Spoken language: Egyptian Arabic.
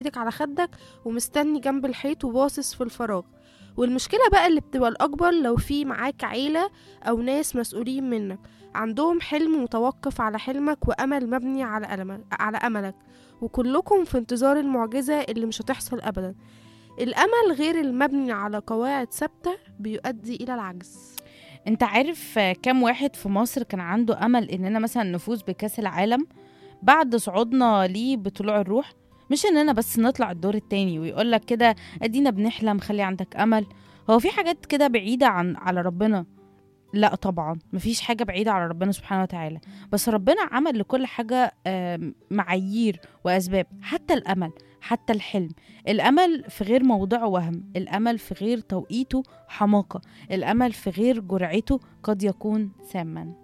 ايدك على خدك ومستني جنب الحيط وباصص في الفراغ والمشكلة بقى اللي بتبقى الأكبر لو في معاك عيلة أو ناس مسؤولين منك عندهم حلم متوقف على حلمك وأمل مبني على ألمك على أملك وكلكم في انتظار المعجزة اللي مش هتحصل أبدا الأمل غير المبني على قواعد ثابتة بيؤدي إلى العجز انت عارف كم واحد في مصر كان عنده امل اننا مثلا نفوز بكاس العالم بعد صعودنا ليه بطلوع الروح مش اننا بس نطلع الدور التاني ويقول لك كده ادينا بنحلم خلي عندك امل هو في حاجات كده بعيده عن على ربنا لا طبعا مفيش حاجه بعيده على ربنا سبحانه وتعالى بس ربنا عمل لكل حاجه آم، معايير واسباب حتى الامل حتى الحلم الامل في غير موضعه وهم الامل في غير توقيته حماقه الامل في غير جرعته قد يكون ساما